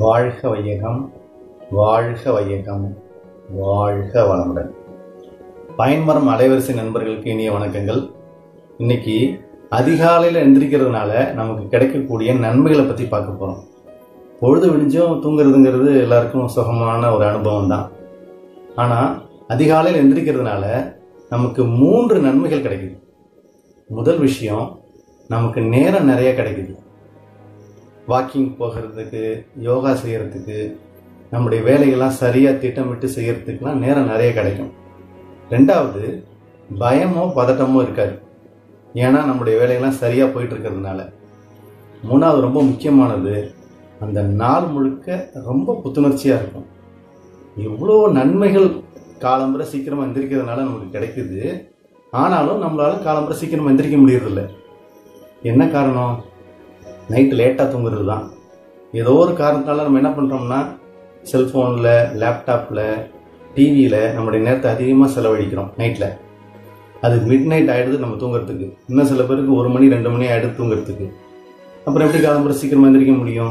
வாழ்க வையகம் வாழ்க வையகம் வாழ்க வளமுடன் பயன்மரம் அலைவரிசை நண்பர்களுக்கு இனிய வணக்கங்கள் இன்னைக்கு அதிகாலையில் எந்திரிக்கிறதுனால நமக்கு கிடைக்கக்கூடிய நன்மைகளை பற்றி பார்க்க போகிறோம் பொழுது விடிஞ்சும் தூங்குறதுங்கிறது எல்லாருக்கும் சுகமான ஒரு அனுபவம் தான் ஆனால் அதிகாலையில் எந்திரிக்கிறதுனால நமக்கு மூன்று நன்மைகள் கிடைக்குது முதல் விஷயம் நமக்கு நேரம் நிறைய கிடைக்குது வாக்கிங் போகிறதுக்கு யோகா செய்கிறதுக்கு நம்முடைய வேலைகள்லாம் சரியாக திட்டமிட்டு செய்கிறதுக்குலாம் நேரம் நிறைய கிடைக்கும் ரெண்டாவது பயமோ பதட்டமோ இருக்காது ஏன்னா நம்முடைய வேலையெல்லாம் சரியாக போயிட்டு இருக்கிறதுனால மூணாவது ரொம்ப முக்கியமானது அந்த நாள் முழுக்க ரொம்ப புத்துணர்ச்சியாக இருக்கும் இவ்வளோ நன்மைகள் காலம்பரை சீக்கிரமாக எந்திரிக்கிறதுனால நமக்கு கிடைக்குது ஆனாலும் நம்மளால காலம்பரை சீக்கிரமாக எந்திரிக்க முடியறதில்ல என்ன காரணம் நைட்டு லேட்டாக தூங்குறது தான் ஏதோ ஒரு காரணத்தால் நம்ம என்ன பண்ணுறோம்னா செல்ஃபோனில் லேப்டாப்பில் டிவியில் நம்முடைய நேரத்தை அதிகமாக செலவழிக்கிறோம் நைட்டில் அது மிட் நைட் ஆகிடுது நம்ம தூங்குறதுக்கு இன்னும் சில பேருக்கு ஒரு மணி ரெண்டு மணி ஆகிடுது தூங்குறதுக்கு அப்புறம் எப்படி காலம்புற சீக்கிரமாக எந்திரிக்க முடியும்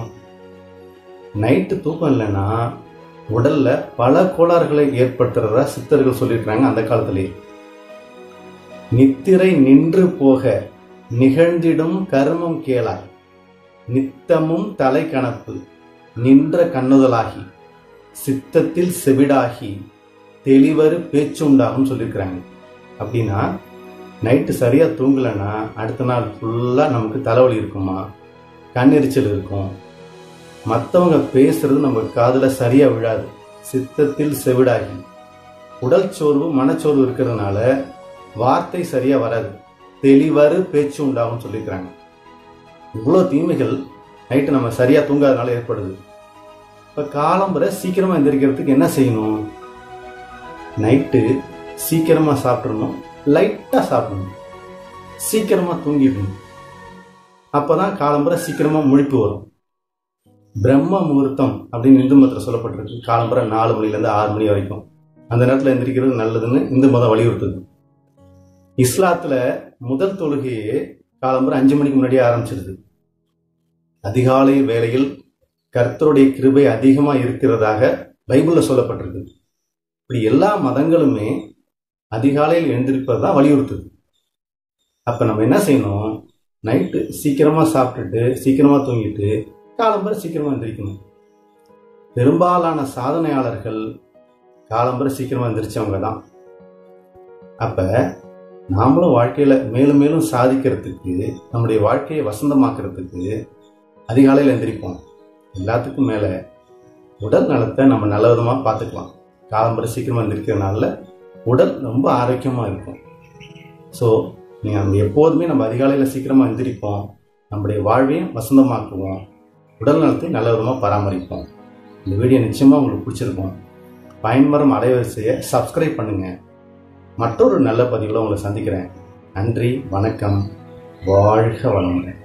நைட்டு தூக்கம் இல்லைன்னா உடல்ல பல கோளாறுகளை ஏற்படுத்துறதா சித்தர்கள் சொல்லியிருக்கிறாங்க அந்த காலத்திலேயே நித்திரை நின்று போக நிகழ்ந்திடும் கர்மம் கேளாய் நித்தமும் தலை கணப்பு நின்ற கண்ணுதலாகி சித்தத்தில் செவிடாகி தெளிவரு பேச்சுண்டாகும் சொல்லியிருக்கிறாங்க அப்படின்னா நைட்டு சரியாக தூங்கலைன்னா அடுத்த நாள் ஃபுல்லாக நமக்கு தலைவலி இருக்குமா கண்ணெரிச்சல் இருக்கும் மற்றவங்க பேசுறது நம்ம காதில் சரியாக விழாது சித்தத்தில் செவிடாகி உடல் சோர்வு மனச்சோர்வு இருக்கிறதுனால வார்த்தை சரியாக வராது தெளிவரு பேச்சு உண்டாகும் சொல்லியிருக்கிறாங்க இவ்வளோ தீமைகள் நைட்டு நம்ம சரியாக தூங்காதனால ஏற்படுது இப்போ காலம்பரை சீக்கிரமாக எந்திரிக்கிறதுக்கு என்ன செய்யணும் நைட்டு சீக்கிரமாக சாப்பிட்றணும் லைட்டாக சாப்பிடணும் சீக்கிரமாக தூங்கிடணும் அப்போ தான் காலம்பரை சீக்கிரமாக முழிப்பு வரும் பிரம்ம முகூர்த்தம் அப்படின்னு இந்து மதத்தில் சொல்லப்பட்டிருக்கு காலம்பரை நாலு மணிலேருந்து ஆறு மணி வரைக்கும் அந்த நேரத்தில் எந்திரிக்கிறது நல்லதுன்னு இந்து மதம் வலியுறுத்துது இஸ்லாத்தில் முதல் தொழுகையே காலம்பரை அஞ்சு மணிக்கு முன்னாடியே ஆரம்பிச்சிருது அதிகாலை வேளையில் கர்த்தருடைய கிருபை அதிகமாக இருக்கிறதாக பைபிளில் சொல்லப்பட்டிருக்கு இப்படி எல்லா மதங்களுமே அதிகாலையில் எழுந்திருப்பது தான் வலியுறுத்துது அப்போ நம்ம என்ன செய்யணும் நைட்டு சீக்கிரமாக சாப்பிட்டுட்டு சீக்கிரமாக தூங்கிட்டு காலம்பரை சீக்கிரமாக எந்திரிக்கணும் பெரும்பாலான சாதனையாளர்கள் காலம்பரை சீக்கிரமாக எந்திரிச்சவங்க தான் அப்போ நாமளும் வாழ்க்கையில் மேலும் மேலும் சாதிக்கிறதுக்கு நம்முடைய வாழ்க்கையை வசந்தமாக்குறதுக்கு அதிகாலையில் எந்திரிப்போம் எல்லாத்துக்கும் மேலே உடல் நலத்தை நம்ம நல்ல விதமாக பார்த்துக்கலாம் காலம்பரை சீக்கிரமாக எந்திரிக்கிறதுனால உடல் ரொம்ப ஆரோக்கியமாக இருக்கும் ஸோ நீங்கள் நம்ம எப்போதுமே நம்ம அதிகாலையில் சீக்கிரமாக எந்திரிப்போம் நம்முடைய வாழ்வையும் வசந்தமாக்குவோம் உடல் நலத்தை நல்ல விதமாக பராமரிப்போம் இந்த வீடியோ நிச்சயமாக உங்களுக்கு பிடிச்சிருக்கும் பயன்மரம் அலைவரிசையை சப்ஸ்கிரைப் பண்ணுங்கள் மற்றொரு நல்ல பதிவில் உங்களை சந்திக்கிறேன் நன்றி வணக்கம் வாழ்க வளமுடன்